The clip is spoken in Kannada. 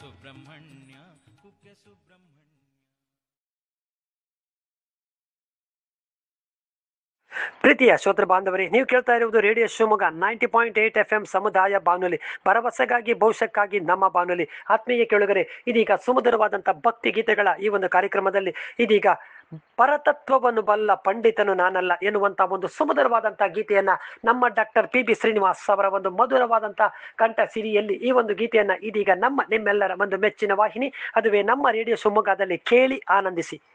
ಸುಬ್ರಹ್ಮಣ್ಯ ಕುಕ್ಕೆ ಸುಬ್ರಹ್ಮಣ್ಯ ಪ್ರೀತಿಯ ಶ್ರೋತೃ ಬಾಂಧವರೇ ನೀವು ಕೇಳ್ತಾ ಇರುವುದು radio Shivamogga ninety point eight F M ಸಮುದಾಯ ಬಾನುಲಿ ಭರವಸೆಗಾಗಿ ಭವಿಷ್ಯಕ್ಕಾಗಿ ನಮ್ಮ ಬಾನುಲಿ ಆತ್ಮೀಯ ಕೇಳುಗರೆ ಇದೀಗ ಸುಮಧುರವಾದಂಥ ಭಕ್ತಿ ಗೀತೆಗಳ ಈ ಒಂದು ಕಾರ್ಯಕ್ರಮದಲ್ಲಿ ಇದೀಗ ಪರತತ್ವವನ್ನು ಬಲ್ಲ ಪಂಡಿತನು ನಾನಲ್ಲ ಎನ್ನುವಂತ ಒಂದು ಸುಮಧುರವಾದಂತಹ ಗೀತೆಯನ್ನ ನಮ್ಮ ಡಾಕ್ಟರ್ ಪಿ ಬಿ ಶ್ರೀನಿವಾಸ್ ಅವರ ಒಂದು ಮಧುರವಾದಂತಹ ಕಂಠ ಸಿರಿಯಲ್ಲಿ ಈ ಒಂದು ಗೀತೆಯನ್ನ ಇದೀಗ ನಮ್ಮ ನಿಮ್ಮೆಲ್ಲರ ಒಂದು ಮೆಚ್ಚಿನ ವಾಹಿನಿ ಅದುವೇ ನಮ್ಮ ರೇಡಿಯೋ ಶಿವಮೊಗ್ಗದಲ್ಲಿ ಕೇಳಿ ಆನಂದಿಸಿ